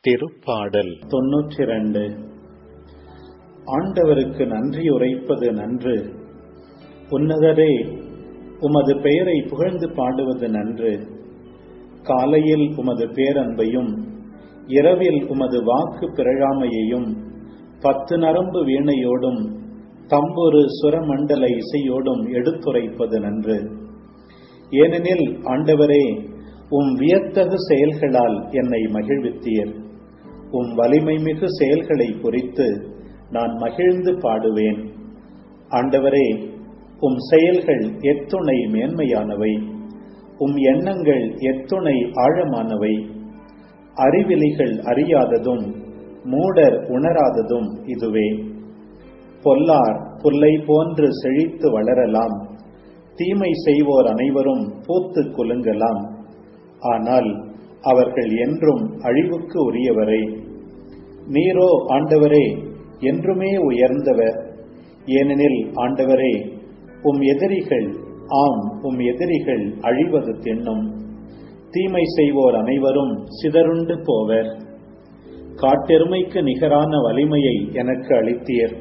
திருப்பாடல் தொன்னூற்றி இரண்டு ஆண்டவருக்கு நன்றி உரைப்பது நன்று உன்னதரே உமது பெயரை புகழ்ந்து பாடுவது நன்று காலையில் உமது பேரன்பையும் இரவில் உமது வாக்கு பிறழாமையையும் பத்து நரம்பு வீணையோடும் தம்பொரு சுரமண்டல இசையோடும் எடுத்துரைப்பது நன்று ஏனெனில் ஆண்டவரே உம் வியத்தகு செயல்களால் என்னை மகிழ்வித்தீர் உம் வலிமை மிகு செயல்களை குறித்து நான் மகிழ்ந்து பாடுவேன் ஆண்டவரே உம் செயல்கள் எத்துணை மேன்மையானவை உம் எண்ணங்கள் எத்துணை ஆழமானவை அறிவிலிகள் அறியாததும் மூடர் உணராததும் இதுவே பொல்லார் புல்லை போன்று செழித்து வளரலாம் தீமை செய்வோர் அனைவரும் பூத்து குலுங்கலாம் ஆனால் அவர்கள் என்றும் அழிவுக்கு உரியவரே நீரோ ஆண்டவரே என்றுமே உயர்ந்தவர் ஏனெனில் ஆண்டவரே உம் எதிரிகள் ஆம் உம் எதிரிகள் அழிவது தின்னும் தீமை செய்வோர் அனைவரும் சிதறுண்டு போவர் காட்டெருமைக்கு நிகரான வலிமையை எனக்கு அளித்தீர்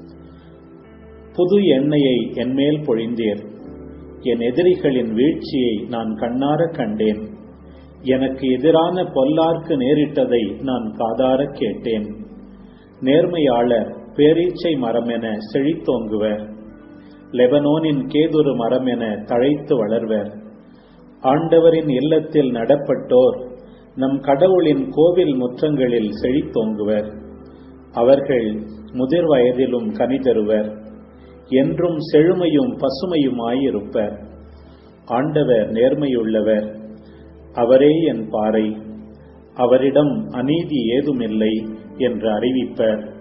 புது எண்ணெயை என்மேல் பொழிந்தீர் என் எதிரிகளின் வீழ்ச்சியை நான் கண்ணார கண்டேன் எனக்கு எதிரான பொல்லார்க்கு நேரிட்டதை நான் காதார கேட்டேன் நேர்மையாளர் பேரீச்சை மரம் என செழித்தோங்குவர் லெபனோனின் கேதுரு மரம் என தழைத்து வளர்வர் ஆண்டவரின் இல்லத்தில் நடப்பட்டோர் நம் கடவுளின் கோவில் முற்றங்களில் செழித்தோங்குவர் அவர்கள் முதிர் வயதிலும் கனி தருவர் என்றும் செழுமையும் பசுமையுமாயிருப்பர் ஆண்டவர் நேர்மையுள்ளவர் அவரே என் பாறை அவரிடம் அநீதி ஏதுமில்லை என்று அறிவிப்பர்